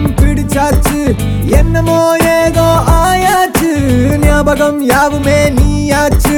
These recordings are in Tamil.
பைத்தியம் பிடிச்சாச்சு என்னமோ ஏதோ ஆயாச்சு ஞாபகம் யாவுமே நீயாச்சு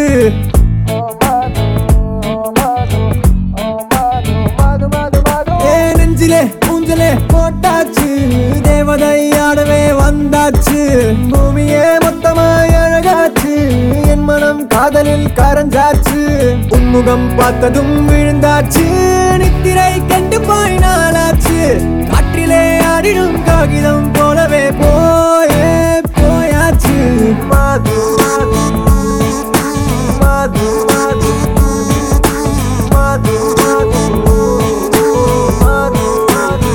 ஏ நெஞ்சிலே மூஞ்சிலே போட்டாச்சு தேவதை ஆடவே வந்தாச்சு பூமியே மொத்தமாய் அழகாச்சு என் மனம் காதலில் கரைஞ்சாச்சு உன்முகம் பார்த்ததும் விழுந்தாச்சு நித்திரை கண்டு போய் நாளாச்சு காற்றிலே ஆடிடும் காகிதம் போலவே போயே போயாச்சு மாது மாது மாது மாது மாது மாது மாது மாது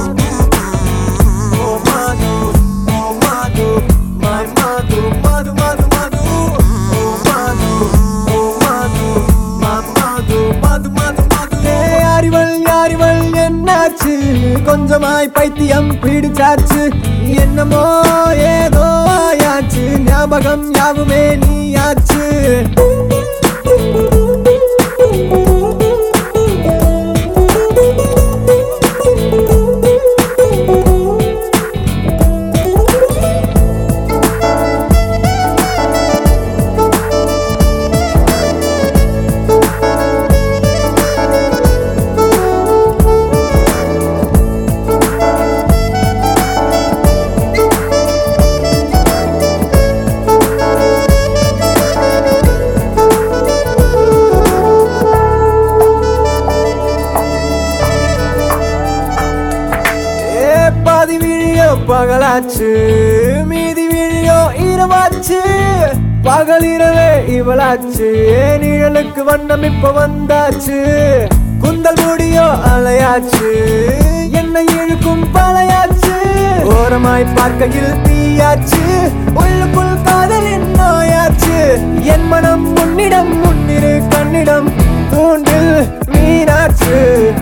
Oh Madhu, oh Madhu, my Madhu, Madhu, Madhu, Madhu. Oh Madhu, oh Madhu, my Madhu, Madhu, Madhu, Madhu. ஏய், அறிவள் யாரிவள் என்னாச்சு கொஞ்சமாய் பைத்தியம் பிடிச்சாச்சு என்னமோ ஏதோ ஆயாச்சு ஞாபகம் யாவுமே நீயாச்சு ஏ பாதி விழியோ பகலாச்சு மீதி விழியோ இரவாச்சு பகல் இரவே இவளாச்சு ஏ நிழலுக்கு வண்ணம் இப்ப வந்தாச்சு குந்தல் முடியோ அலையாச்சு என்னை இழுக்கும் பழையாச்சு ஓரமாய் பார்க்கையில் தீயாச்சு உள்ளுக்குள் காதலின் நோயாச்சு என் மனம் உன்னிடம் முன்னிரு கண்ணிடம் தூண்டில் மீனாச்சு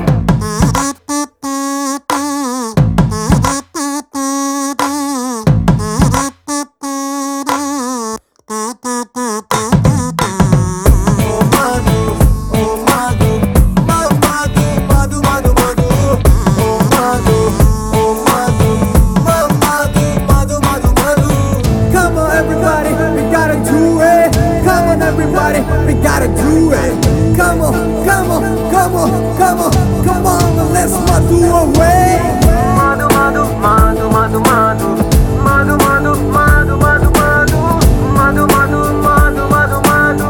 Oh Madhu, oh Madhu, Ma Madhu, Madhu, Madhu, Madhu. Oh Madhu, oh Madhu, Ma Madhu, Madhu, Madhu, Madhu. Come on everybody, we gotta do it. Come on everybody, we gotta do it. Come on, come on, come on, come on, come on, let's Madhu away. Madhu, Madhu, Madhu, Madhu, Madhu. Madhu, Madhu, Madhu, Madhu, Madhu. Madhu, Madhu, Madhu, Madhu, Madhu.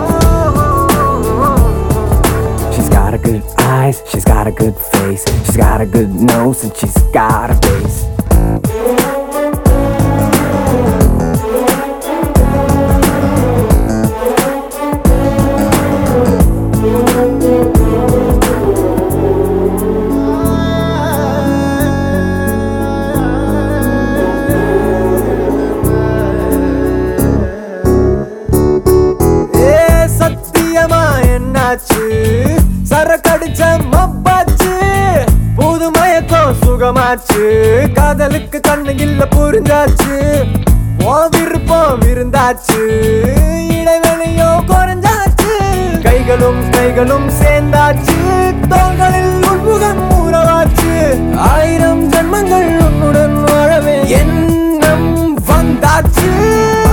She's got a good eyes, she's got a good face, she's got a good nose, and she's got a face. ஏ சத்தியமா என்னாச்சு சரக்கடிச்ச மப்பாச்சு புது மயக்கம் சுகமாச்சு காதலுக்கு கண்ணு இல்ல புரிஞ்சாச்சு ஓ விருப்பம் விருந்தாச்சு இடைவெளியோ குறைஞ்சாச்சு கைகளும் கைகளும் சேர்ந்தாச்சு தோள்களில் உள்முகம் உறவாச்சு ஆயிரம் ஜென்மங்கள் உன்னுடன் வாழவே எண்ணம் வந்தாச்சு